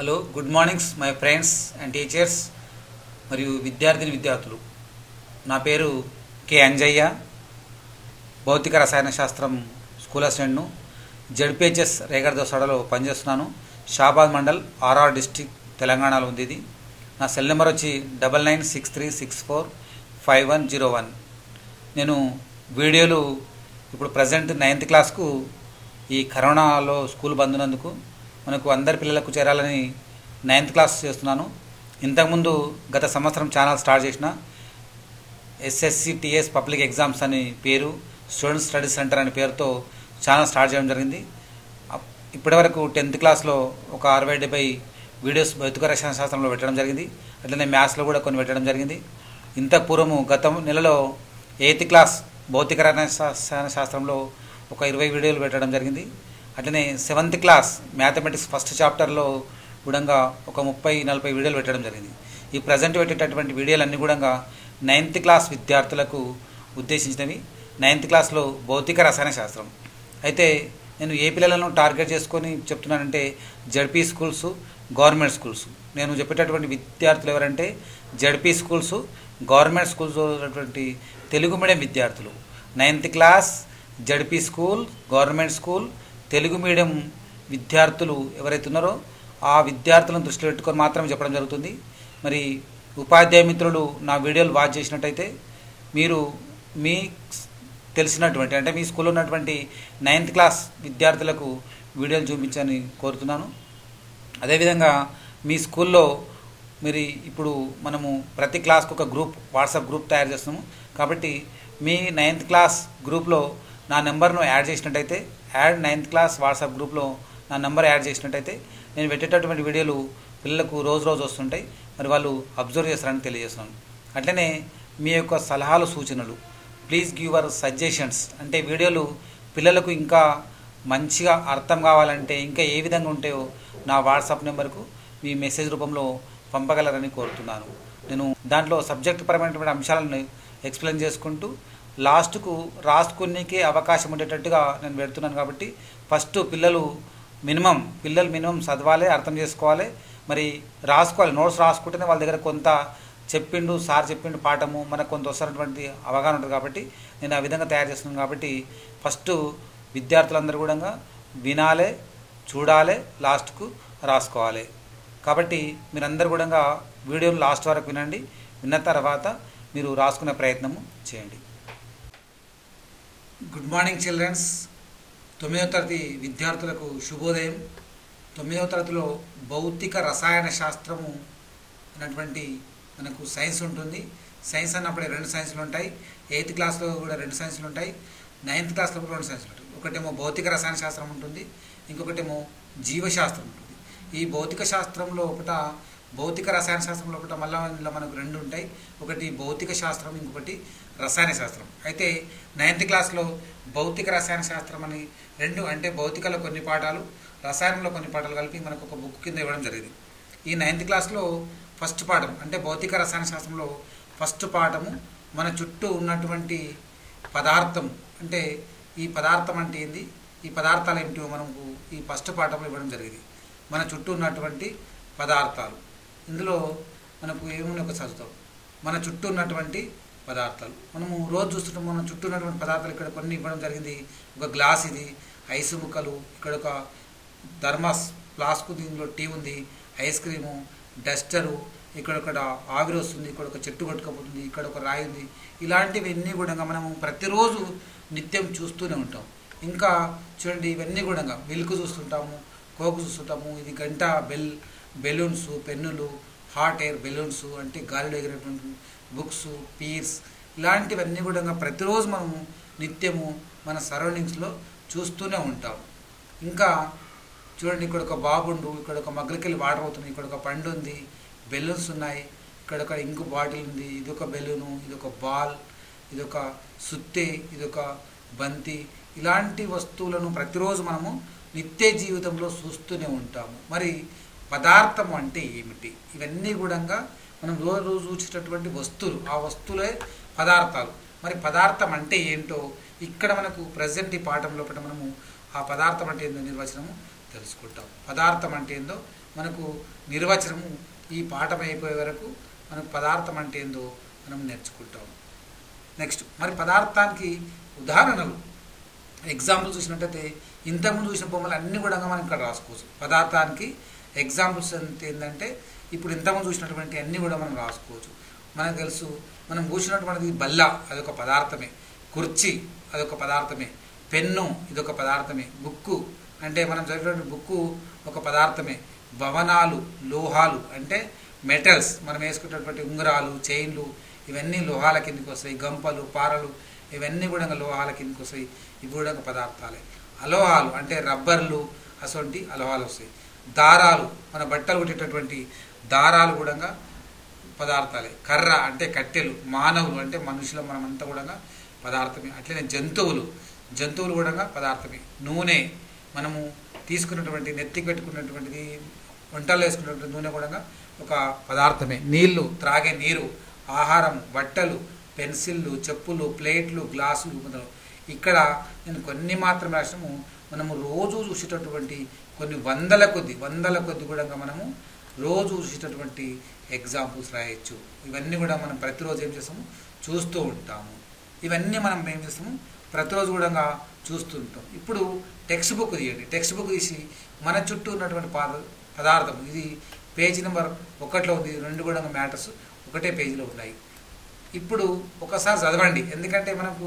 hello good mornings my friends and teachers మరియు విద్యార్థిని విద్యార్థులు నా పేరు కె అంజయ్య భౌతిక రసాయన శాస్త్రం స్కూల్ అసిస్టెంట్ను జడ్పిహెచ్ఎస్ రేగడ దోసాడలో పనిచేస్తున్నాను షాబాద్ మండల్ ఆర్ఆర్ డిస్టిక్ తెలంగాణలో ఉంది ఇది నా సెల్ నెంబర్ వచ్చి double nine six three six four five one zero one నేను వీడియోలు ఇప్పుడు ప్రజెంట్ నైన్త్ క్లాస్కు ఈ కరోనాలో స్కూల్ బంద్ ఉన్నందుకు మనకు అందరి పిల్లలకు చేరాలని నైన్త్ క్లాస్ చేస్తున్నాను ఇంతకుముందు గత సంవత్సరం ఛానల్ స్టార్ట్ చేసిన ఎస్ఎస్సి టిఎస్ పబ్లిక్ ఎగ్జామ్స్ అని పేరు స్టూడెంట్ స్టడీస్ సెంటర్ అనే పేరుతో ఛానల్ స్టార్ట్ చేయడం జరిగింది అప్- ఇప్పటివరకు టెన్త్ క్లాస్లో ఒక అరవై డెబ్బై వీడియోస్ భౌతిక రసాయన శాస్త్రంలో పెట్టడం జరిగింది అట్లనే మ్యాథ్స్లో కూడా కొన్ని పెట్టడం జరిగింది ఇంత పూర్వము గత నెలలో ఎయిత్ క్లాస్ భౌతిక రసాయన శాస్త్రంలో ఒక ఇరవై వీడియోలు పెట్టడం జరిగింది అట్లనే సెవెంత్ క్లాస్ మ్యాథమెటిక్స్ ఫస్ట్ చాప్టర్లో కూడా ఒక ముప్పై నలభై వీడియోలు పెట్టడం జరిగింది ఈ ప్రజెంట్ పెట్టేటటువంటి వీడియోలన్నీ కూడా నైన్త్ క్లాస్ విద్యార్థులకు ఉద్దేశించినవి నైన్త్ క్లాస్లో భౌతిక రసాయన శాస్త్రం అయితే నేను ఏ పిల్లలను టార్గెట్ చేసుకొని చెప్తున్నానంటే జడ్పీ స్కూల్స్ గవర్నమెంట్ స్కూల్స్ నేను చెప్పేటటువంటి విద్యార్థులు ఎవరంటే జడ్పీ స్కూల్స్ గవర్నమెంట్ స్కూల్స్ చదివేటటువంటి తెలుగు మీడియం విద్యార్థులు ninth class ZP school government school Telugu medium విద్యార్థులు ఎవరైతే ఉన్నారో ఆ విద్యార్థులను దృష్టిలో పెట్టుకొని మాత్రమే చెప్పడం జరుగుతుంది మరి ఉపాధ్యాయ మిత్రులు నా వీడియోలు వాచ్ చేసినట్టయితే మీరు మీ తెలిసినటువంటి అంటే మీ స్కూల్లో ఉన్నటువంటి నైన్త్ క్లాస్ విద్యార్థులకు వీడియోలు చూపించని కోరుతున్నాను అదేవిధంగా మీ స్కూల్లో మీరు ఇప్పుడు మనము ప్రతి క్లాస్కి ఒక గ్రూప్ వాట్సాప్ గ్రూప్ తయారు చేస్తున్నాము కాబట్టి మీ నైన్త్ క్లాస్ గ్రూప్లో నా నెంబర్ను యాడ్ చేసినట్టయితే యాడ్ నైన్త్ క్లాస్ వాట్సాప్ గ్రూప్లో నా నెంబర్ యాడ్ చేసినట్టయితే నేను పెట్టేటటువంటి వీడియోలు పిల్లలకు రోజు రోజు వస్తుంటాయి మరి వాళ్ళు అబ్జర్వ్ చేస్తారని తెలియజేస్తున్నాను అట్లనే మీ యొక్క సలహాలు సూచనలు ప్లీజ్ గివ్ అవర్ సజెషన్స్ అంటే వీడియోలు పిల్లలకు ఇంకా మంచిగా అర్థం కావాలంటే ఇంకా ఏ విధంగా ఉంటాయో నా వాట్సాప్ నెంబర్కు మీ మెసేజ్ రూపంలో పంపగలరని కోరుతున్నాను నేను దాంట్లో సబ్జెక్ట్ పరమైనటువంటి అంశాలను ఎక్స్ప్లెయిన్ చేసుకుంటూ లాస్ట్కు రాసుకునేకే అవకాశం ఉండేటట్టుగా నేను పెడుతున్నాను కాబట్టి ఫస్ట్ పిల్లలు మినిమం పిల్లలు మినిమం చదవాలి అర్థం చేసుకోవాలి మరి రాసుకోవాలి నోట్స్ రాసుకుంటేనే వాళ్ళ దగ్గర కొంత చెప్పిండు సార్ చెప్పిండు పాఠము మనకు కొంత వస్తున్నటువంటి అవగాహన ఉంటుంది కాబట్టి నేను ఆ విధంగా తయారు చేస్తున్నాను కాబట్టి ఫస్ట్ విద్యార్థులందరూ కూడా వినాలే చూడాలి లాస్ట్కు రాసుకోవాలి కాబట్టి మీరందరూ కూడా వీడియోని లాస్ట్ వరకు వినండి విన్న తర్వాత మీరు రాసుకునే ప్రయత్నము చేయండి గుడ్ మార్నింగ్ చిల్డ్రన్స్ తొమ్మిదవ తరగతి విద్యార్థులకు శుభోదయం తొమ్మిదవ తరగతిలో భౌతిక రసాయన శాస్త్రము అనేటువంటి మనకు సైన్స్ ఉంటుంది సైన్స్ అన్నప్పుడు రెండు సైన్స్లు ఉంటాయి ఎయిత్ క్లాస్లో కూడా రెండు సైన్స్లు ఉంటాయి నైన్త్ క్లాస్లో కూడా రెండు సైన్స్లు ఉంటాయి ఒకటేమో భౌతిక రసాయన శాస్త్రం ఉంటుంది ఇంకొకటేమో జీవశాస్త్రం ఉంటుంది ఈ భౌతిక శాస్త్రంలో ఒకట భౌతిక రసాయన శాస్త్రంలో ఒకట మళ్ళా ఇందులో మనకు రెండు ఉంటాయి ఒకటి భౌతిక శాస్త్రం ఇంకొకటి రసాయన శాస్త్రం అయితే నైన్త్ క్లాస్లో భౌతిక రసాయన శాస్త్రం అని రెండు అంటే భౌతికలో కొన్ని పాఠాలు రసాయనంలో కొన్ని పాఠాలు కలిపి మనకు ఒక బుక్ కింద ఇవ్వడం జరిగింది ఈ నైన్త్ క్లాస్లో ఫస్ట్ పాఠం అంటే భౌతిక రసాయన శాస్త్రంలో ఫస్ట్ పాఠము మన చుట్టూ ఉన్నటువంటి పదార్థం అంటే ఈ పదార్థం అంటే ఏంది ఈ పదార్థాలు ఏమిటో మనకు ఈ ఫస్ట్ పాఠంలో ఇవ్వడం జరిగింది మన చుట్టూ ఉన్నటువంటి పదార్థాలు ఇందులో మనకు ఏమున్నా ఒక చదువుతాం మన చుట్టూ ఉన్నటువంటి పదార్థాలు మనము రోజు చూస్తుంటాం మన చుట్టూ ఉన్నటువంటి పదార్థాలు ఇక్కడ కొన్ని ఇవ్వడం జరిగింది ఒక గ్లాస్ ఇది ఐసు ముక్కలు ఇక్కడ ఒక థర్మాస్ ఫ్లాస్క్ దీనిలో టీ ఉంది ఐస్ క్రీము డస్టరు ఇక్కడ ఒక ఆవిరి వస్తుంది ఇక్కడ ఒక చెట్టు కొట్టుకపోతుంది ఇక్కడ ఒక రాయి ఉంది ఇలాంటివన్నీ కూడా మనము ప్రతిరోజు నిత్యం చూస్తూనే ఉంటాం ఇంకా చూడండి ఇవన్నీ కూడా మిల్క్ చూస్తుంటాము కోక్ చూస్తుంటాము ఇది గంట బెల్ బెలూన్స్ పెన్నులు హాట్ ఎయిర్ బెలూన్స్ అంటే గాలిలో ఎగిరేటువంటి బుక్స్ పీర్స్ ఇలాంటివన్నీ కూడా ప్రతిరోజు మనము నిత్యము మన సరౌండింగ్స్లో చూస్తూనే ఉంటాం ఇంకా చూడండి ఇక్కడ ఒక బాబుండు ఇక్కడ ఒక మగ్గలకెళ్ళి వాటర్ అవుతుంది ఇక్కడ ఒక పండు ఉంది బెలూన్స్ ఉన్నాయి ఇక్కడ ఒక ఇంకు బాటిల్ ఉంది ఇది ఒక బెలూను ఇది ఒక బాల్ ఇది ఒక సుత్తే ఇది ఒక బంతి ఇలాంటి వస్తువులను ప్రతిరోజు మనము నిత్య జీవితంలో చూస్తూనే ఉంటాము మరి పదార్థం అంటే ఏమిటి ఇవన్నీ కూడా మనం రోజు రోజు చూసేటటువంటి వస్తువులు ఆ వస్తువులే పదార్థాలు మరి పదార్థం అంటే ఏంటో ఇక్కడ మనకు ప్రజెంట్ ఈ పాఠం లోపల మనము ఆ పదార్థం అంటే ఏంటో నిర్వచనము తెలుసుకుంటాం పదార్థం అంటే ఏందో మనకు నిర్వచనము ఈ పాఠం అయిపోయే వరకు మనకు పదార్థం అంటే ఏందో మనం నేర్చుకుంటాం నెక్స్ట్ మరి పదార్థానికి ఉదాహరణలు ఎగ్జాంపుల్ చూసినట్టయితే ఇంతకుముందు చూసిన బొమ్మలు అన్నీ కూడా మనం ఇక్కడ రాసుకోవచ్చు పదార్థానికి ఎగ్జాంపుల్స్ అంటే ఏంటంటే ఇప్పుడు ఇంతకుముందు చూసినటువంటి అన్నీ కూడా మనం రాసుకోవచ్చు మనకు తెలుసు మనం కూర్చున్నటువంటిది బల్ల అదొక పదార్థమే కుర్చీ అదొక పదార్థమే పెన్ను ఇదొక పదార్థమే బుక్కు అంటే మనం చదివేటువంటి బుక్కు ఒక పదార్థమే భవనాలు లోహాలు అంటే మెటల్స్ మనం వేసుకునేటువంటి ఉంగరాలు చైన్లు ఇవన్నీ లోహాల కిందకి వస్తాయి గంపలు పారలు ఇవన్నీ కూడా లోహాల కిందకి వస్తాయి ఇవి కూడా పదార్థాలే అలోహాలు అంటే రబ్బర్లు అటువంటి అలోహాలు వస్తాయి దారాలు మన బట్టలు కుట్టేటటువంటి దారాలు కూడా పదార్థాలే కర్ర అంటే కట్టెలు మానవులు అంటే మనుషులు మనమంతా కూడా పదార్థమే అట్లనే జంతువులు జంతువులు కూడా పదార్థమే నూనె మనము తీసుకున్నటువంటి నెత్తికి పెట్టుకున్నటువంటిది వంటలు వేసుకున్నటువంటి నూనె కూడా ఒక పదార్థమే నీళ్లు త్రాగే నీరు ఆహారం బట్టలు పెన్సిళ్ళు చెప్పులు ప్లేట్లు గ్లాసులు మొదలు ఇక్కడ నేను కొన్ని మాత్రం రాసినాము మనము రోజు చూసేటటువంటి కొన్ని వందల కొద్ది వందల కొద్ది కూడా మనము రోజు చూసేటటువంటి ఎగ్జాంపుల్స్ రాయొచ్చు ఇవన్నీ కూడా మనం ప్రతిరోజు ఏం చేస్తాము చూస్తూ ఉంటాము ఇవన్నీ మనం ఏం చేస్తాము ప్రతిరోజు కూడా చూస్తుంటాం ఇప్పుడు టెక్స్ట్ బుక్ తీయండి టెక్స్ట్ బుక్ తీసి మన చుట్టూ ఉన్నటువంటి పాద పదార్థం ఇది పేజీ నెంబర్ ఒకటిలో ఉంది రెండు కూడా మ్యాటర్స్ ఒకటే పేజీలో ఉన్నాయి ఇప్పుడు ఒకసారి చదవండి ఎందుకంటే మనకు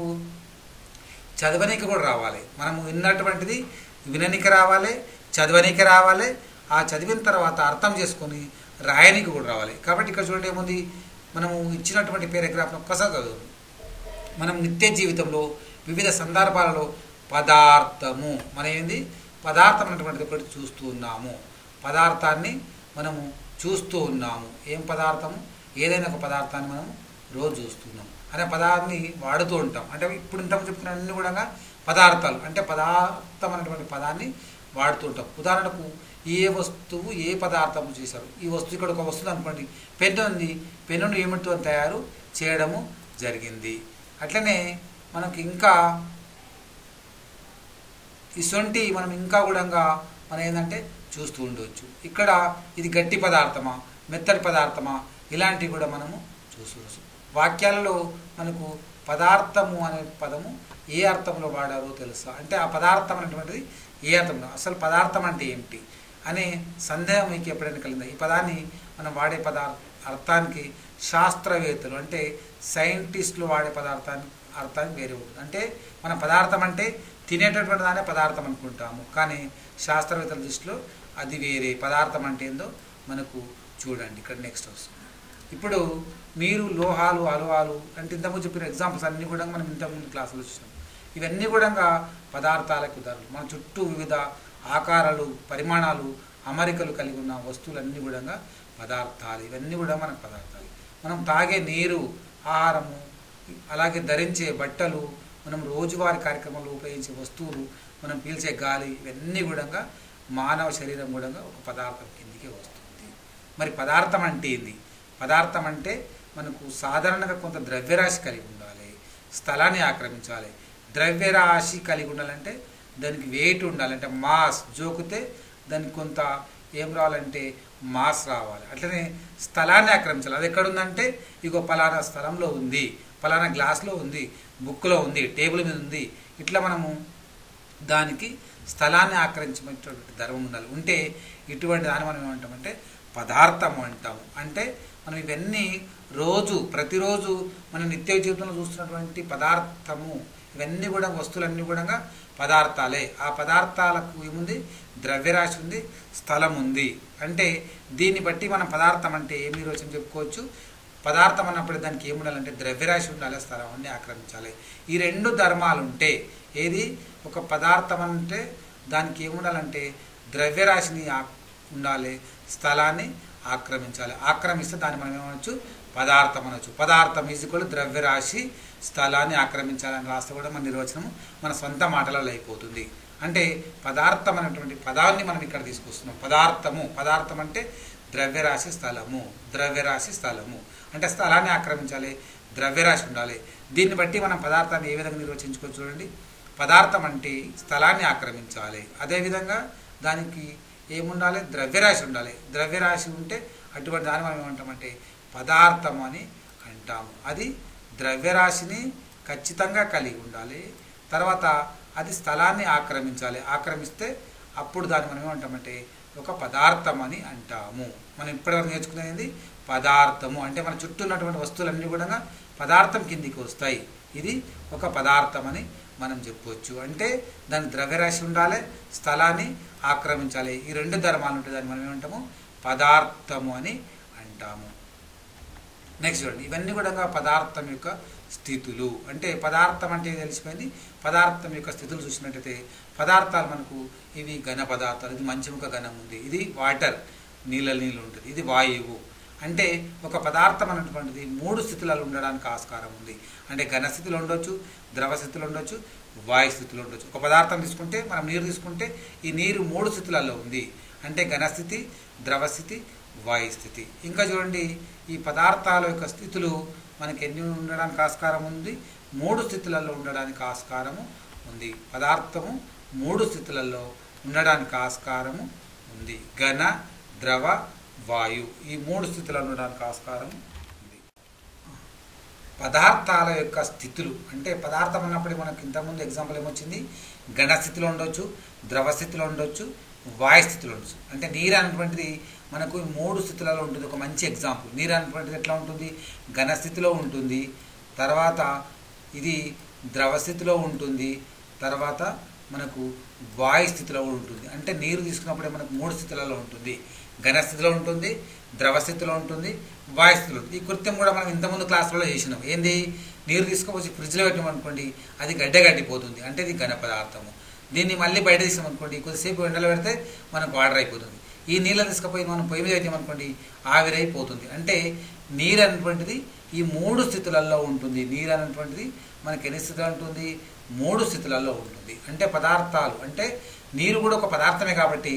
చదవనీకి కూడా రావాలి మనము విన్నటువంటిది విననికి రావాలి చదవనీకి రావాలి ఆ చదివిన తర్వాత అర్థం చేసుకొని రాయనికి కూడా రావాలి కాబట్టి ఇక్కడ చూడండి ఏముంది మనము ఇచ్చినటువంటి పారాగ్రాఫ్ను ఒక్కసారి చదువు మనం నిత్య జీవితంలో వివిధ సందర్భాలలో పదార్థము మన ఏంది పదార్థం అనేటువంటిది ఒకటి చూస్తూ ఉన్నాము పదార్థాన్ని మనము చూస్తూ ఉన్నాము ఏం పదార్థము ఏదైనా ఒక పదార్థాన్ని మనము రోజు చూస్తున్నాం అనే పదాన్ని వాడుతూ ఉంటాం అంటే ఇప్పుడు ఇంత చెప్తున్న అన్ని కూడా పదార్థాలు అంటే పదార్థం అనేటువంటి పదాన్ని వాడుతూ ఉంటాం ఉదాహరణకు ఏ వస్తువు ఏ పదార్థం చేశారు ఈ వస్తువు ఇక్కడ ఒక వస్తువు అనుకోండి పెన్ను ఉంది పెన్నును ఏమిటితో తయారు చేయడము జరిగింది అట్లనే మనకి ఇంకా ఇసొంటి మనం ఇంకా కూడా మనం ఏంటంటే చూస్తూ ఉండవచ్చు ఇక్కడ ఇది గట్టి పదార్థమా మెత్తటి పదార్థమా ఇలాంటివి కూడా మనము చూసుకోవచ్చు వాక్యాలలో మనకు పదార్థము అనే పదము ఏ అర్థంలో వాడారో తెలుసా అంటే ఆ పదార్థం అనేటువంటిది ఏ అర్థంలో అసలు పదార్థం అంటే ఏమిటి అనే సందేహం మీకు ఎప్పుడైనా కలిగిందా ఈ పదాన్ని మనం వాడే పదార్థ అర్థానికి శాస్త్రవేత్తలు అంటే సైంటిస్టులు వాడే పదార్థానికి అర్థానికి వేరే ఉంటుంది అంటే మన పదార్థం అంటే తినేటటువంటి దానే పదార్థం అనుకుంటాము కానీ శాస్త్రవేత్తల దృష్టిలో అది వేరే పదార్థం అంటే ఏందో మనకు చూడండి ఇక్కడ నెక్స్ట్ వస్తుంది ఇప్పుడు మీరు లోహాలు అలోహాలు అంటే ఇంతకుముందు చెప్పిన ఎగ్జాంపుల్స్ అన్నీ కూడా మనం ఇంతకుముందు క్లాసులో చూసాం ఇవన్నీ కూడా పదార్థాలకు ఉదాహరణలు మన చుట్టూ వివిధ ఆకారాలు పరిమాణాలు అమరికలు కలిగి ఉన్న వస్తువులన్నీ కూడా పదార్థాలు ఇవన్నీ కూడా మనకు పదార్థాలు మనం తాగే నీరు ఆహారము అలాగే ధరించే బట్టలు మనం రోజువారీ కార్యక్రమంలో ఉపయోగించే వస్తువులు మనం పీల్చే గాలి ఇవన్నీ కూడా మానవ శరీరం కూడా ఒక పదార్థం కిందికి వస్తుంది మరి పదార్థం అంటే ఏంది పదార్థం అంటే మనకు సాధారణంగా కొంత ద్రవ్యరాశి కలిగి ఉండాలి స్థలాన్ని ఆక్రమించాలి ద్రవ్యరాశి కలిగి ఉండాలంటే దానికి వెయిట్ ఉండాలంటే మాస్ జోకితే దానికి కొంత ఏం రావాలంటే మాస్ రావాలి అట్లనే స్థలాన్ని ఆక్రమించాలి అది ఎక్కడ ఉందంటే ఇగో పలానా స్థలంలో ఉంది పలానా గ్లాస్లో ఉంది బుక్లో ఉంది టేబుల్ మీద ఉంది ఇట్లా మనము దానికి స్థలాన్ని ఆక్రమించినటువంటి ధర్మం ఉండాలి ఉంటే ఇటువంటి దాన్ని మనం ఏమంటామంటే పదార్థము అంటాము అంటే మనం ఇవన్నీ రోజు ప్రతిరోజు మన నిత్య జీవితంలో చూస్తున్నటువంటి పదార్థము ఇవన్నీ కూడా వస్తువులన్నీ కూడా పదార్థాలే ఆ పదార్థాలకు ఏముంది ద్రవ్యరాశి ఉంది స్థలం ఉంది అంటే దీన్ని బట్టి మనం పదార్థం అంటే ఏమి నిర్వచనం చెప్పుకోవచ్చు పదార్థం అన్నప్పుడు దానికి ఏమి ఉండాలంటే ద్రవ్యరాశి ఉండాలి స్థలం అన్ని ఆక్రమించాలి ఈ రెండు ధర్మాలు ఉంటే ఏది ఒక పదార్థం అంటే దానికి ఏమి ఉండాలంటే ద్రవ్యరాశిని ఉండాలి స్థలాన్ని ఆక్రమించాలి ఆక్రమిస్తే దాన్ని మనం ఏమనొచ్చు పదార్థం అనొచ్చు పదార్థం ఈజీక్వల్ ద్రవ్యరాశి స్థలాన్ని ఆక్రమించాలని రాస్తే కూడా మన నిర్వచనం మన సొంత మాటలలో అయిపోతుంది అంటే పదార్థం అనేటువంటి పదాన్ని మనం ఇక్కడ తీసుకొస్తున్నాం పదార్థము పదార్థం అంటే ద్రవ్యరాశి స్థలము ద్రవ్యరాశి స్థలము అంటే స్థలాన్ని ఆక్రమించాలి ద్రవ్యరాశి ఉండాలి దీన్ని బట్టి మనం పదార్థాన్ని ఏ విధంగా నిర్వచించుకోవచ్చు చూడండి పదార్థం అంటే స్థలాన్ని ఆక్రమించాలి అదేవిధంగా దానికి ఏముండాలి ద్రవ్యరాశి ఉండాలి ద్రవ్యరాశి ఉంటే అటువంటి దాన్ని మనం ఏమంటామంటే పదార్థం అని అంటాము అది ద్రవ్యరాశిని ఖచ్చితంగా కలిగి ఉండాలి తర్వాత అది స్థలాన్ని ఆక్రమించాలి ఆక్రమిస్తే అప్పుడు దాన్ని మనం ఏమంటామంటే ఒక పదార్థం అని అంటాము మనం ఇప్పటివరకు నేర్చుకునేది పదార్థము అంటే మన చుట్టూ ఉన్నటువంటి వస్తువులన్నీ కూడా పదార్థం కిందికి వస్తాయి ఇది ఒక పదార్థం అని మనం చెప్పవచ్చు అంటే దాని ద్రవ్యరాశి ఉండాలి స్థలాన్ని ఆక్రమించాలి ఈ రెండు ధర్మాలు ఉంటే దాన్ని మనం ఏమంటాము పదార్థము అని అంటాము నెక్స్ట్ చూడండి ఇవన్నీ కూడా పదార్థం యొక్క స్థితులు అంటే పదార్థం అంటే తెలిసిపోయింది పదార్థం యొక్క స్థితులు చూసినట్టయితే పదార్థాలు మనకు ఇవి ఘన పదార్థాలు ఇది మంచిముఖ ఘనం ఉంది ఇది వాటర్ నీళ్ళ నీళ్ళు ఉంటుంది ఇది వాయువు అంటే ఒక పదార్థం అనేటువంటిది మూడు స్థితులలో ఉండడానికి ఆస్కారం ఉంది అంటే ఘన స్థితిలో ఉండొచ్చు ద్రవ స్థితిలో ఉండొచ్చు వాయు స్థితిలో ఉండొచ్చు ఒక పదార్థం తీసుకుంటే మనం నీరు తీసుకుంటే ఈ నీరు మూడు స్థితులలో ఉంది అంటే ఘనస్థితి ద్రవస్థితి వాయు స్థితి ఇంకా చూడండి ఈ పదార్థాల యొక్క స్థితులు మనకి ఎన్ని ఉండడానికి ఆస్కారం ఉంది మూడు స్థితులలో ఉండడానికి ఆస్కారము ఉంది పదార్థము మూడు స్థితులలో ఉండడానికి ఆస్కారము ఉంది ఘన ద్రవ వాయు ఈ మూడు స్థితులలో ఉండడానికి ఆస్కారం ఉంది పదార్థాల యొక్క స్థితులు అంటే పదార్థం అన్నప్పుడు మనకు ఇంతకుముందు ఎగ్జాంపుల్ ఏమొచ్చింది ఘన స్థితిలో ఉండొచ్చు ద్రవ స్థితిలో ఉండొచ్చు వాయు స్థితిలో ఉండొచ్చు అంటే నీరు అనేటువంటిది మనకు ఈ మూడు స్థితులలో ఉంటుంది ఒక మంచి ఎగ్జాంపుల్ నీరు అనేటువంటిది ఎట్లా ఉంటుంది ఘన స్థితిలో ఉంటుంది తర్వాత ఇది ద్రవ స్థితిలో ఉంటుంది తర్వాత మనకు వాయు స్థితిలో కూడా ఉంటుంది అంటే నీరు తీసుకున్నప్పుడే మనకు మూడు స్థితులలో ఉంటుంది ఘన స్థితిలో ఉంటుంది ద్రవ స్థితిలో ఉంటుంది వాయు స్థితిలో ఉంటుంది ఈ కృత్యం కూడా మనం ఇంతకుముందు క్లాసులలో చేసినాం ఏంది నీరు తీసుకుపోయి ఫ్రిడ్జ్లో పెట్టినాం అనుకోండి అది గడ్డ గడ్డిపోతుంది అంటే ఇది ఘన పదార్థము దీన్ని మళ్ళీ బయట తీసాం అనుకోండి కొద్దిసేపు ఎండలో పెడితే మనకు వాటర్ అయిపోతుంది ఈ నీళ్ళని తీసుకుపోయి మనం పొయ్యి మీద పెట్టామనుకోండి ఆవిరైపోతుంది అంటే నీరు అనేటువంటిది ఈ మూడు స్థితులలో ఉంటుంది నీరు అనేటువంటిది మనకి ఎన్ని స్థితులు ఉంటుంది మూడు స్థితులలో ఉంటుంది అంటే పదార్థాలు అంటే నీరు కూడా ఒక పదార్థమే కాబట్టి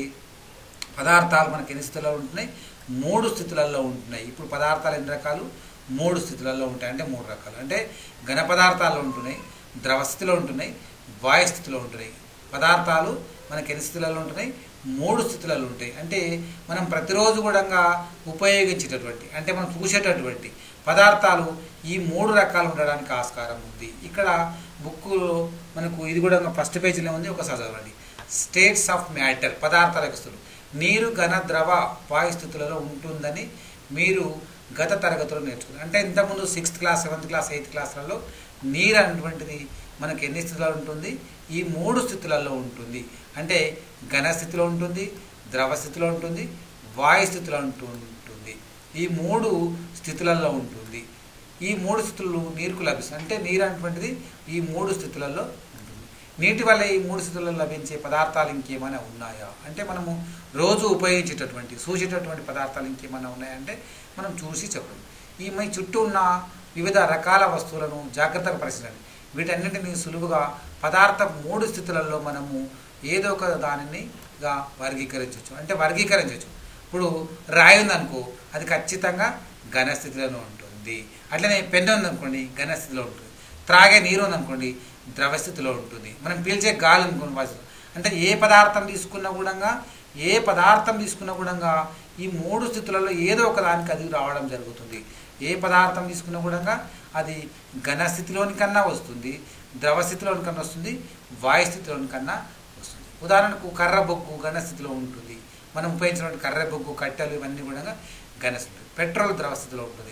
పదార్థాలు మనకి ఎన్ని స్థితులలో ఉంటున్నాయి మూడు స్థితులలో ఉంటున్నాయి ఇప్పుడు పదార్థాలు ఎన్ని రకాలు మూడు స్థితులలో ఉంటాయి అంటే మూడు రకాలు అంటే ఘన పదార్థాలు ఉంటున్నాయి ద్రవ స్థితిలో ఉంటున్నాయి వాయు స్థితిలో ఉంటున్నాయి పదార్థాలు మనకి ఎన్ని స్థితులలో ఉంటున్నాయి మూడు స్థితులలో ఉంటాయి అంటే మనం ప్రతిరోజు కూడా ఉపయోగించేటటువంటి అంటే మనం చూసేటటువంటి పదార్థాలు ఈ మూడు రకాలు ఉండడానికి ఆస్కారం ఉంది ఇక్కడ బుక్లో మనకు ఇది కూడా ఫస్ట్ పేజీలో ఉంది ఒకసారి చదవండి స్టేట్స్ ఆఫ్ మ్యాటర్ పదార్థాల యొక్క స్థితులు నీరు ఘన ద్రవ వాయు స్థితులలో ఉంటుందని మీరు గత తరగతిలో నేర్చుకున్నారు అంటే ఇంతకుముందు sixth class seventh class eighth క్లాస్లలో నీరు అనేటువంటిది మనకి ఎన్ని స్థితులలో ఉంటుంది ఈ మూడు స్థితులలో ఉంటుంది అంటే ఘన స్థితిలో ఉంటుంది ద్రవ స్థితిలో ఉంటుంది వాయు స్థితిలో ఉంటుంది ఈ మూడు స్థితులలో ఉంటుంది ఈ మూడు స్థితులు నీరుకు లభిస్తుంది అంటే నీరు అనేటువంటిది ఈ మూడు స్థితులలో ఉంటుంది నీటి వల్ల ఈ మూడు స్థితులలో లభించే పదార్థాలు ఇంకేమైనా ఉన్నాయా అంటే మనము రోజు ఉపయోగించేటటువంటి చూసేటటువంటి పదార్థాలు ఇంకేమైనా ఉన్నాయంటే మనం చూసి చెప్పడం ఈ మీ చుట్టూ ఉన్న వివిధ రకాల వస్తువులను జాగ్రత్తగా పరిశీలించండి వీటన్నింటినీ సులువుగా పదార్థ మూడు స్థితులలో మనము ఏదో ఒక దానినిగా వర్గీకరించవచ్చు అంటే వర్గీకరించవచ్చు ఇప్పుడు రాయి ఉందనుకో అది ఖచ్చితంగా ఘనస్థితిలోనే ఉంటుంది అట్లనే పెన్ను ఉందనుకోండి ఘనస్థితిలో ఉంటుంది త్రాగే నీరు ఉందనుకోండి ద్రవస్థితిలో ఉంటుంది మనం పీల్చే గాలి అనుకోండి వాస్తు అంటే ఏ పదార్థం తీసుకున్నా కూడా ఏ పదార్థం తీసుకున్నా కూడా ఈ మూడు స్థితులలో ఏదో ఒక దానికి అది రావడం జరుగుతుంది ఏ పదార్థం తీసుకున్నా కూడా అది ఘన స్థితిలోని కన్నా వస్తుంది ద్రవ స్థితిలోని కన్నా వస్తుంది వాయు స్థితిలోని కన్నా వస్తుంది ఉదాహరణకు కర్ర బొగ్గు ఘన స్థితిలో ఉంటుంది మనం ఉపయోగించినటువంటి కర్ర బొగ్గు కట్టెలు ఇవన్నీ కూడా ఘన స్థితి పెట్రోల్ ద్రవ స్థితిలో ఉంటుంది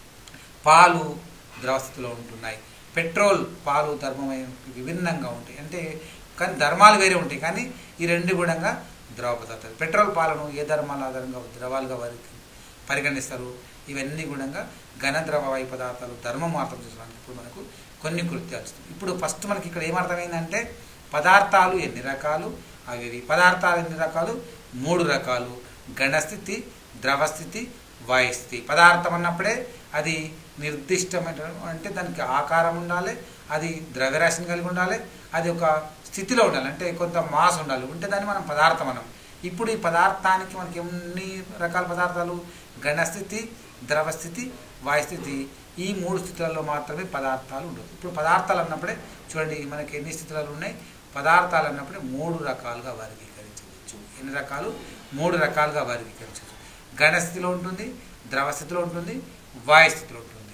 పాలు ద్రవ స్థితిలో ఉంటున్నాయి పెట్రోల్ పాలు ధర్మమైన విభిన్నంగా ఉంటాయి అంటే కానీ ధర్మాలు వేరే ఉంటాయి కానీ ఈ రెండు కూడా ద్రవ పదార్థాలు పెట్రోల్ పాలను ఏ ధర్మాల ఆధారంగా ద్రవాలుగా వారికి పరిగణిస్తారు ఇవన్నీ కూడా ఘన ద్రవ వాయు పదార్థాలు ధర్మం అర్థం చేసుకోవడానికి ఇప్పుడు మనకు కొన్ని కృత్యాలు వస్తుంది ఇప్పుడు ఫస్ట్ మనకి ఇక్కడ ఏమర్థమైందంటే పదార్థాలు ఎన్ని రకాలు అవి పదార్థాలు ఎన్ని రకాలు మూడు రకాలు ఘనస్థితి ద్రవస్థితి వాయుస్థితి పదార్థం అన్నప్పుడే అది నిర్దిష్టమైన అంటే దానికి ఆకారం ఉండాలి అది ద్రవ్యరాశిని కలిగి ఉండాలి అది ఒక స్థితిలో ఉండాలి అంటే కొంత మాస్ ఉండాలి ఉంటే దాన్ని మనం పదార్థం అనం ఇప్పుడు ఈ పదార్థానికి మనకి ఎన్ని రకాల పదార్థాలు ఘనస్థితి ద్రవస్థితి వాయుస్థితి ఈ మూడు స్థితులలో మాత్రమే పదార్థాలు ఉండవు ఇప్పుడు పదార్థాలు అన్నప్పుడే చూడండి మనకి ఎన్ని స్థితులలో ఉన్నాయి పదార్థాలు అన్నప్పుడే మూడు రకాలుగా వర్గీకరించవచ్చు ఎన్ని రకాలు మూడు రకాలుగా వర్గీకరించవచ్చు ఘనస్థితిలో ఉంటుంది ద్రవస్థితిలో ఉంటుంది వాయు స్థితిలో ఉంటుంది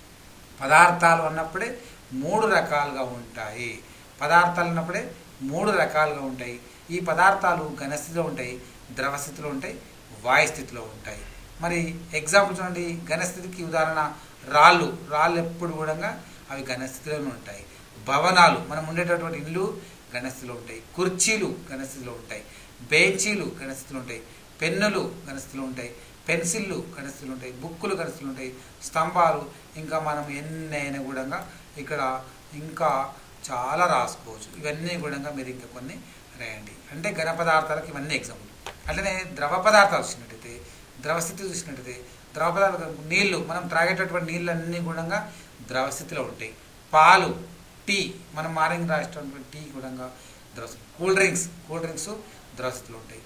పదార్థాలు అన్నప్పుడే మూడు రకాలుగా ఉంటాయి పదార్థాలు అన్నప్పుడే మూడు రకాలుగా ఉంటాయి ఈ పదార్థాలు ఘనస్థితిలో ఉంటాయి ద్రవస్థితిలో ఉంటాయి వాయు స్థితిలో ఉంటాయి మరి ఎగ్జాంపుల్ చూడండి ఘనస్థితికి ఉదాహరణ రాళ్ళు రాళ్ళు ఎప్పుడు కూడా అవి ఘనస్థితిలోనే ఉంటాయి భవనాలు మనం ఉండేటటువంటి ఇల్లు ఘనస్థితిలో ఉంటాయి కుర్చీలు ఘనస్థితిలో ఉంటాయి బెంచీలు ఘనస్థితిలో ఉంటాయి పెన్నులు ఘనస్థితిలో ఉంటాయి పెన్సిళ్ళు ఘనస్థితిలో ఉంటాయి బుక్కులు ఘనస్థితిలో ఉంటాయి స్తంభాలు ఇంకా మనం ఎన్నైనా కూడా ఇక్కడ ఇంకా చాలా రాసుకోవచ్చు ఇవన్నీ కూడా మీరు ఇంకా కొన్ని రాయండి అంటే ఘన పదార్థాలకు ఇవన్నీ ఎగ్జాంపుల్ అట్లనే ద్రవ పదార్థాలు చూసినట్టయితే ద్రవస్థితి చూసినట్టయితే ద్రవ పదార్థాలు నీళ్లు మనం త్రాగేటటువంటి నీళ్ళన్నీ కూడా ద్రవస్థితిలో ఉంటాయి పాలు టీ మనం మారింగ్ రాసేటటువంటి టీ కూడా ద్రవస్థితి కూల్ డ్రింక్స్ కూల్ డ్రింక్స్ ద్రవస్థితిలో ఉంటాయి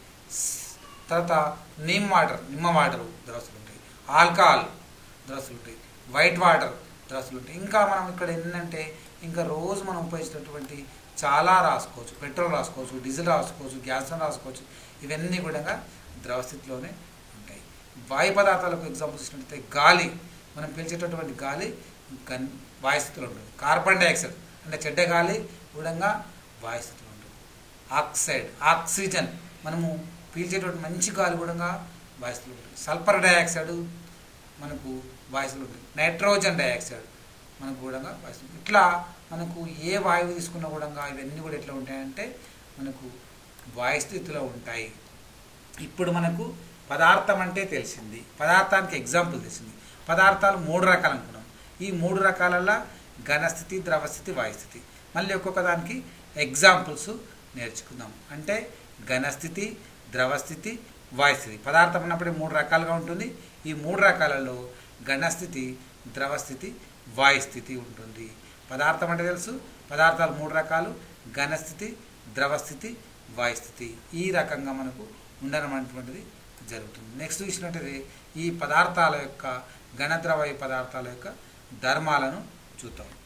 తర్వాత నిమ్ వాటర్ నిమ్మ వాటర్ ద్రవస్థితులు ఉంటాయి ఆల్కహాల్ ద్రవస్థితులు ఉంటాయి వైట్ వాటర్ ద్రవస్థితులు ఉంటాయి ఇంకా మనం ఇక్కడ ఏంటంటే ఇంకా రోజు మనం ఉపయోగించినటువంటి చాలా రాసుకోవచ్చు పెట్రోల్ రాసుకోవచ్చు డీజిల్ రాసుకోవచ్చు గ్యాస్ రాసుకోవచ్చు ఇవన్నీ కూడా ద్రవస్థితిలోనే ఉంటాయి వాయు పదార్థాలకు ఎగ్జాంపుల్ ఇచ్చినట్లయితే గాలి మనం పీల్చేటటువంటి గాలి గన్ వాయుస్థితిలో ఉంటుంది కార్బన్ డైఆక్సైడ్ అంటే చెడ్డ గాలి కూడా వాయుస్థితిలో ఉంటుంది ఆక్సైడ్ ఆక్సిజన్ మనము పీల్చేటువంటి మంచి గాలి కూడా వాయుస్థితిలో ఉంటుంది సల్ఫర్ డైఆక్సైడ్ మనకు వాయుస్థితిలో ఉంటుంది నైట్రోజన్ డైఆక్సైడ్ మనకు కూడా వాయుస్థితి ఇట్లా మనకు ఏ వాయువు తీసుకున్నా కూడా ఇవన్నీ కూడా ఎట్లా ఉంటాయంటే మనకు వాయుస్థితిలో ఉంటాయి ఇప్పుడు మనకు పదార్థం అంటే తెలిసింది పదార్థానికి ఎగ్జాంపుల్ తెలిసింది పదార్థాలు మూడు రకాలు అనుకున్నాం ఈ మూడు రకాలల్లో ఘనస్థితి ద్రవస్థితి వాయుస్థితి మళ్ళీ ఒక్కొక్క దానికి ఎగ్జాంపుల్స్ నేర్చుకుందాం అంటే ఘనస్థితి ద్రవస్థితి వాయుస్థితి పదార్థం అన్నప్పుడే మూడు రకాలుగా ఉంటుంది ఈ మూడు రకాలలో ఘనస్థితి ద్రవస్థితి వాయుస్థితి ఉంటుంది పదార్థం అంటే తెలుసు పదార్థాలు మూడు రకాలు ఘనస్థితి ద్రవస్థితి వాయుస్థితి ఈ రకంగా మనకు ఉండడం అనేటువంటిది జరుగుతుంది నెక్స్ట్ చూసినట్టయితే ఈ పదార్థాల యొక్క ఘనద్రవయ పదార్థాల యొక్క ధర్మాలను చూద్దాం